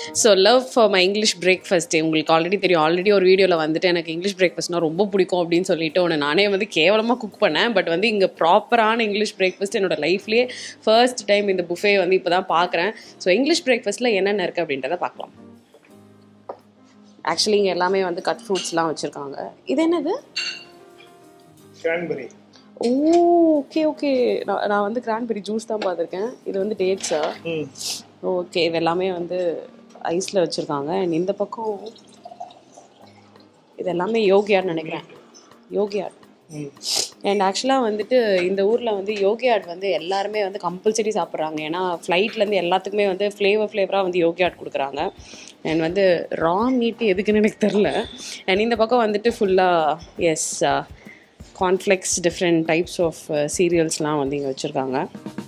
so love for my English breakfast உங்களுக்கு already தெரியும் already ஒரு வீடியோவில் வந்துட்டு எனக்கு இங்கிலீஷ் பிரேக்ஃபாஸ்ட்னா ரொம்ப பிடிக்கும் அப்படின்னு சொல்லிட்டு ஒன்று நானே வந்து கேவலமாக குக் பண்ணேன் பட் வந்து இங்கே ப்ராப்பரான இங்கிலீஷ் பிரேக்ஃபாஸ்ட் என்னோட லைஃப்லேயே ஃபர்ஸ்ட் டைம் இந்த புஃபே வந்து இப்போ தான் பார்க்குறேன் ஸோ இங்கிலீஷ் பிரேக்ஃபாஸ்ட்டில் என்னென்ன இருக்குது அப்படின்றத பார்க்கலாம் ஆக்சுவலி இங்கே எல்லாமே வந்து கட் ஃப்ரூட்ஸ்லாம் வச்சுருக்காங்க இது என்னது கிரான்பெரி ஓ ஓகே ஓகே நான் நான் வந்து கிரான்பெரி ஜூஸ் தான் பார்த்துருக்கேன் இது வந்து டேட்ஸா ம் ஓகே இது எல்லாமே வந்து ஐஸில் வச்சுருக்காங்க அண்ட் இந்த பக்கம் இது எல்லாமே யோகியான்னு நினைக்கிறேன் யோகியாட் ம் அண்ட் ஆக்சுவலாக வந்துட்டு இந்த ஊரில் வந்து யோகியாட் வந்து எல்லாருமே வந்து கம்பல்சரி சாப்பிட்றாங்க ஏன்னா ஃப்ளைட்லேருந்து எல்லாத்துக்குமே வந்து ஃப்ளேவர் ஃப்ளேவராக வந்து யோகியாட் கொடுக்குறாங்க அண்ட் வந்து ரா மீட் எதுக்குன்னு எனக்கு தெரில அண்ட் இந்த பக்கம் வந்துட்டு ஃபுல்லாக yes cornflakes different types of சீரியல்ஸ்லாம் வந்து இங்கே வச்சுருக்காங்க